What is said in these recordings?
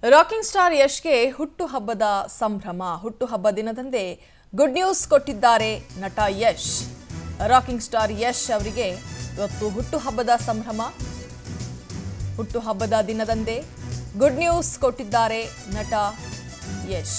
rocking star ಯಶ್ಗೆ ಹುಟ್ಟುಹಬ್ಬದ ಸಂಭ್ರಮ ಹುಟ್ಟುಹಬ್ಬ ದಿನದಂದೇ ಗುಡ್ ನ್ಯೂಸ್ ಕೊಟ್ಟಿದ್ದಾರೆ ನಟ ಯಶ್ ರಾಕಿಂಗ್ ಸ್ಟಾರ್ ಯಶ್ ಅವರಿಗೆ ಇವತ್ತು ಹುಟ್ಟುಹಬ್ಬದ ಸಂಭ್ರಮ ಹುಟ್ಟುಹಬ್ಬದ ದಿನದಂದೇ ಗುಡ್ ನ್ಯೂಸ್ ಕೊಟ್ಟಿದ್ದಾರೆ ನಟ ಯಶ್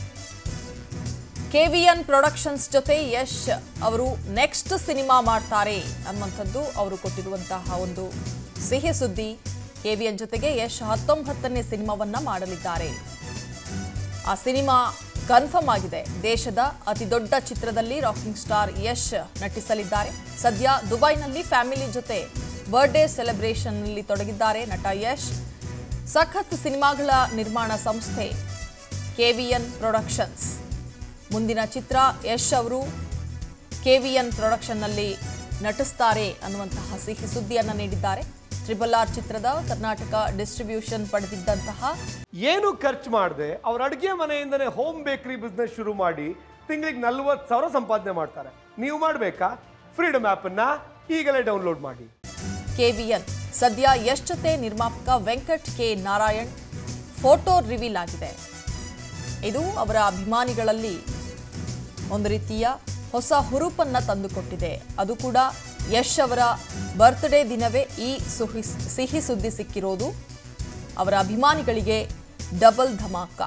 ಕೆವಿಎನ್ ಪ್ರೊಡಕ್ಷನ್ಸ್ ಜೊತೆ ಯಶ್ ಅವರು ನೆಕ್ಸ್ಟ್ ಸಿನಿಮಾ ಮಾಡ್ತಾರೆ ಅನ್ನುವಂಥದ್ದು ಅವರು ಕೊಟ್ಟಿರುವಂತಹ ಒಂದು ಸಿಹಿ ಸುದ್ದಿ ಕೆವಿಎನ್ ಜೊತೆಗೆ ಯಶ್ ಹತ್ತೊಂಬತ್ತನೇ ಸಿನಿಮಾವನ್ನ ಮಾಡಲಿದ್ದಾರೆ ಆ ಸಿನಿಮಾ ಕನ್ಫರ್ಮ್ ಆಗಿದೆ ದೇಶದ ಅತಿ ದೊಡ್ಡ ಚಿತ್ರದಲ್ಲಿ ರಾಕಿಂಗ್ ಸ್ಟಾರ್ ಯಶ್ ನಟಿಸಲಿದ್ದಾರೆ ಸದ್ಯ ದುಬೈನಲ್ಲಿ ಫ್ಯಾಮಿಲಿ ಜೊತೆ ಬರ್ಡೇ ಸೆಲೆಬ್ರೇಷನ್ನಲ್ಲಿ ತೊಡಗಿದ್ದಾರೆ ನಟ ಯಶ್ ಸಖತ್ ಸಿನಿಮಾಗಳ ನಿರ್ಮಾಣ ಸಂಸ್ಥೆ ಕೆವಿಎನ್ ಪ್ರೊಡಕ್ಷನ್ಸ್ ಮುಂದಿನ ಚಿತ್ರ ಯಶ್ ಅವರು ಕೆವಿಎನ್ ಪ್ರೊಡಕ್ಷನ್ನಲ್ಲಿ ನಟಿಸ್ತಾರೆ ಅನ್ನುವಂತಹ ಸಿಹಿ ಸುದ್ದಿಯನ್ನು ನೀಡಿದ್ದಾರೆ ಟ್ರಿಬಲ್ ಆರ್ ಚಿತ್ರದ ಕರ್ನಾಟಕ ಡಿಸ್ಟ್ರಿಬ್ಯೂಷನ್ ಪಡೆದಿದ್ದಂತಹ ಏನು ಖರ್ಚು ಮಾಡದೆ ಅವ್ರ ಅಡುಗೆ ಮನೆಯಿಂದನೇ ಹೋಮ್ ಬೇಕರಿ ಬಿಸ್ನೆಸ್ ಶುರು ಮಾಡಿ ತಿಂಗಳಿಗೆ ನಲ್ವತ್ತು ಸಾವಿರ ಸಂಪಾದನೆ ಮಾಡ್ತಾರೆ ನೀವು ಮಾಡಬೇಕಾ ಫ್ರೀಡಮ್ ಆ್ಯಪನ್ನು ಈಗಲೇ ಡೌನ್ಲೋಡ್ ಮಾಡಿ ಕೆವಿಎನ್ ಸದ್ಯ ಯಶ್ ಜೊತೆ ನಿರ್ಮಾಪಕ Venkat K Narayan photo reveal ಆಗಿದೆ ಇದು ಅವರ ಅಭಿಮಾನಿಗಳಲ್ಲಿ ಒಂದು ರೀತಿಯ ಹೊಸ ಹುರುಪನ್ನ ತಂದುಕೊಟ್ಟಿದೆ ಅದು ಕೂಡ ಯಶ್ ಅವರ ಬರ್ತ್ಡೇ ದಿನವೇ ಈ ಸುಹಿ ಸಿಹಿ ಸುದ್ದಿ ಸಿಕ್ಕಿರೋದು ಅವರ ಅಭಿಮಾನಿಗಳಿಗೆ ಡಬಲ್ ಧಮಾಕ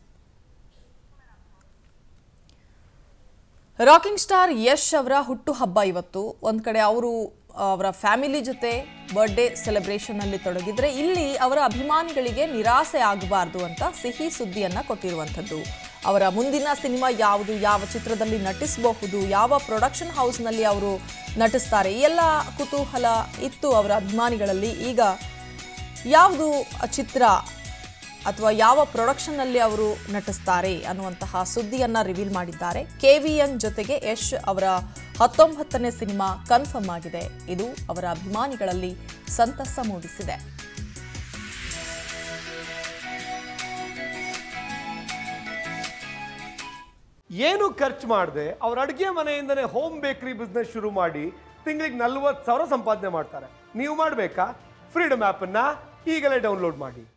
ರಾಕಿಂಗ್ ಸ್ಟಾರ್ ಯಶ್ ಅವರ ಹುಟ್ಟುಹಬ್ಬ ಇವತ್ತು ಒಂದು ಕಡೆ ಅವರು ಅವರ ಫ್ಯಾಮಿಲಿ ಜೊತೆ ಬರ್ಡೇ ಸೆಲೆಬ್ರೇಷನ್ ಅಲ್ಲಿ ತೊಡಗಿದ್ರೆ ಇಲ್ಲಿ ಅವರ ಅಭಿಮಾನಿಗಳಿಗೆ ನಿರಾಸೆ ಆಗಬಾರ್ದು ಅಂತ ಸಿಹಿ ಸುದ್ದಿಯನ್ನ ಕೊಟ್ಟಿರುವಂಥದ್ದು ಅವರ ಮುಂದಿನ ಸಿನಿಮಾ ಯಾವುದು ಯಾವ ಚಿತ್ರದಲ್ಲಿ ನಟಿಸಬಹುದು ಯಾವ ಪ್ರೊಡಕ್ಷನ್ ಹೌಸ್ನಲ್ಲಿ ಅವರು ನಟಿಸ್ತಾರೆ ಈ ಎಲ್ಲ ಕುತೂಹಲ ಇತ್ತು ಅವರ ಅಭಿಮಾನಿಗಳಲ್ಲಿ ಈಗ ಯಾವುದು ಚಿತ್ರ ಅಥವಾ ಯಾವ ಪ್ರೊಡಕ್ಷನ್ನಲ್ಲಿ ಅವರು ನಟಿಸ್ತಾರೆ ಅನ್ನುವಂತಹ ಸುದ್ದಿಯನ್ನ ರಿವೀಲ್ ಮಾಡಿದ್ದಾರೆ ಕೆವಿಎನ್ ಜೊತೆಗೆ ಯಶ್ ಅವರ ಹತ್ತೊಂಬತ್ತನೇ ಸಿನಿಮಾ ಕನ್ಫರ್ಮ್ ಆಗಿದೆ ಇದು ಅವರ ಅಭಿಮಾನಿಗಳಲ್ಲಿ ಸಂತಸ ಮೂಡಿಸಿದೆ ಏನು ಖರ್ಚು ಮಾಡದೆ ಅವ್ರ ಅಡುಗೆ ಮನೆಯಿಂದನೇ ಹೋಮ್ ಬೇಕರಿ ಬಿಸ್ನೆಸ್ ಶುರು ಮಾಡಿ ತಿಂಗಳಿಗೆ ನಲ್ವತ್ತು ಸಾವಿರ ಸಂಪಾದನೆ ಮಾಡ್ತಾರೆ ನೀವು ಮಾಡಬೇಕಾ ಫ್ರೀಡಮ್ ಆ್ಯಪನ್ನು ಈಗಲೇ ಡೌನ್ಲೋಡ್ ಮಾಡಿ